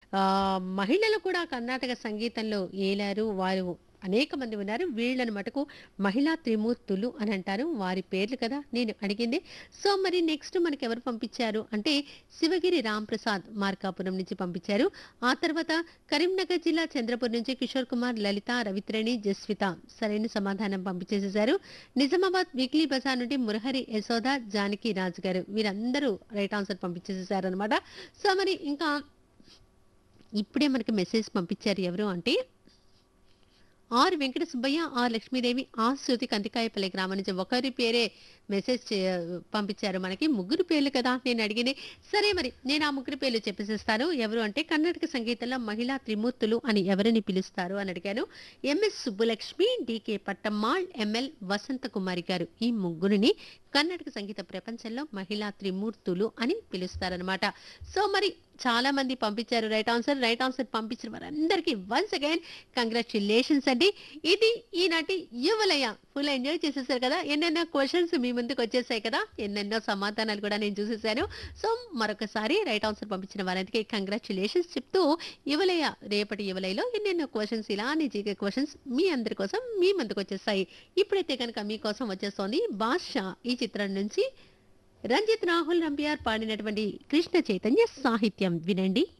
ఆ, మహిళలు కూడా కర్ణాటక సంగీతంలో ఏలారు వారు అనేక మంది ఉన్నారు వీళ్ళని మటుకు మహిళా త్రిమూర్తులు అని అంటారు వారి పేర్లు కదా నేను అడిగింది సో మరి నెక్స్ట్ మనకి ఎవరు పంపించారు అంటే శివగిరి రాంప్రసాద్ మార్కాపురం నుంచి పంపించారు ఆ తర్వాత కరీంనగర్ జిల్లా చంద్రపూర్ నుంచి కిషోర్ కుమార్ లలిత రవిత్రేణి జస్విత సరైన సమాధానం పంపించేసేశారు నిజామాబాద్ వీక్లీ బజార్ నుండి మురహరి యశోద జానకి రాజు గారు వీరందరూ రైట్ ఆన్సర్ పంపించేసేసారు అనమాట సో మరి ఇంకా ఇప్పుడే మనకి మెసేజ్ పంపించారు ఎవరు అంటే ఆర్ వెంకట సుబ్బయ్య ఆర్ లక్ష్మీదేవి ఆ శృతి కందికాయపల్లి గ్రామం నుంచి ఒకరి పేరే మెసేజ్ చే- పంపించారు మనకి ముగ్గురు పేర్లు కదా నేను అడిగింది సరే మరి నేను ఆ ముగ్గురు పేర్లు చెప్పేసేస్తాను ఎవరు అంటే కర్ణాటక సంగీతంలో మహిళా త్రిమూర్తులు అని ఎవరిని పిలుస్తారు అని అడిగాను MS Subbulakshmi DK Pattammal ML Vasantha Kumari గారు ఈ ముగ్గురిని కర్ణాటక సంగీత ప్రపంచంలో మహిళా త్రిమూర్తులు అని పిలుస్తారనమాట సో మరి చాలా మంది పంపించారు రైట్ ఆన్సర్ రైట్ ఆన్సర్ పంపించిన వారందరికీ వన్స్ అగైన్ కంగ్రాచులేషన్స్ అండి ఇది ఈనాటి యువలయ ఫుల్ ఎంజాయ్ చేసేసారు కదా ఎన్నెన్నో క్వశ్చన్స్ మీ ముందుకు వచ్చేసాయి కదా ఎన్నెన్నో సమాధానాలు కూడా నేను చూసేసాను సో మరొకసారి రైట్ ఆన్సర్ పంపించిన వారందరికీ కంగ్రాచులేషన్స్ చెప్తూ యువలయ రేపటి యువలయలో ఎన్నెన్నో క్వశ్చన్స్ ఇలానే జీకే క్వశ్చన్స్ మీ అందరి కోసం మీ ముందుకు వచ్చేస్తాయి ఇప్పుడైతే కనుక మీకోసం వచ్చేస్తోంది బాద్షా ఈ చిత్రం నుంచి రంజిత్ రాహుల్ రంపియార్ పాడినటువంటి కృష్ణ చైతన్య సాహిత్యం వినండి